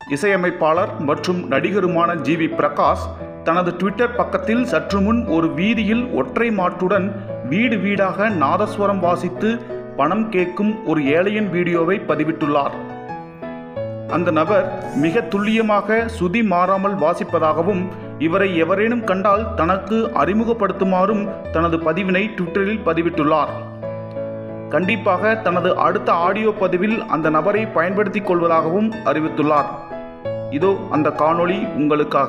இசையமைப்பாளர் மற்றும் நடிகருமான G we Prakash தனது ட்விட்டர் பக்கத்தில் சற்று முன் ஒரு வீதியில் ஒற்றை மாற்றுடன் வீடு வீடாக நாதஸ்வரம் வாசித்து பணம் கேட்கும் ஒரு ஏழையின் வீடியோவை பதிவிட்டுள்ளார் அந்த நபர் மிக துல்லியமாக சுதி மாறாமல் வாசிப்பதாகவும் இவரை எவரேனும் கண்டால் தனக்கு அறிமுகப்படுத்துமாறும் தனது பதிவினை ட்விட்டரில் பதிவிட்டுள்ளார் கண்டிப்பாக தனது அடுத்த ஆடியோ பதிவில் அந்த நபரை பயன்படுத்திக் கொள்வதாகவும் அறிவித்துள்ளார் இதோ அந்த காணொளி உங்களுக்காக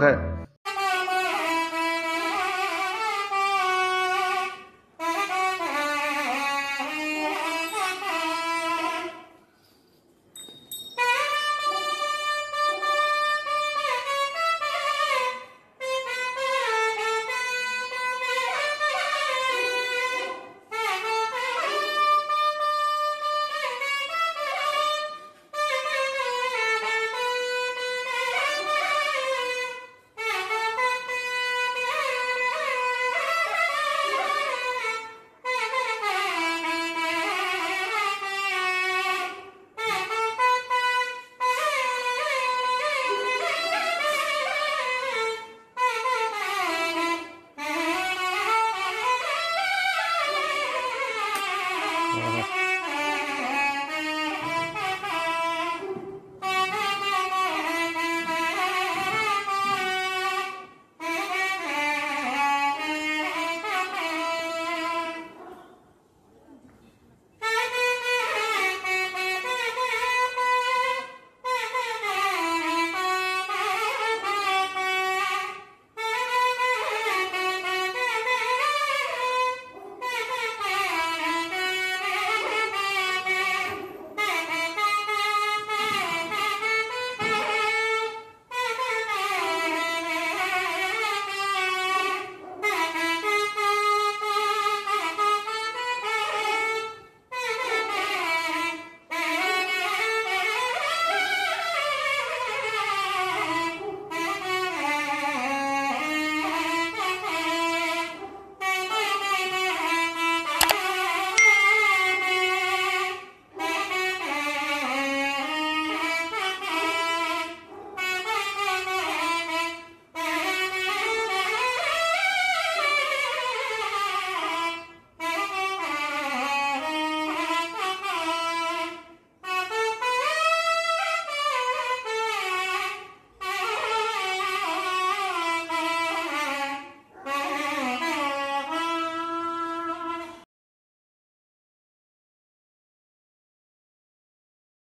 ஆஹா.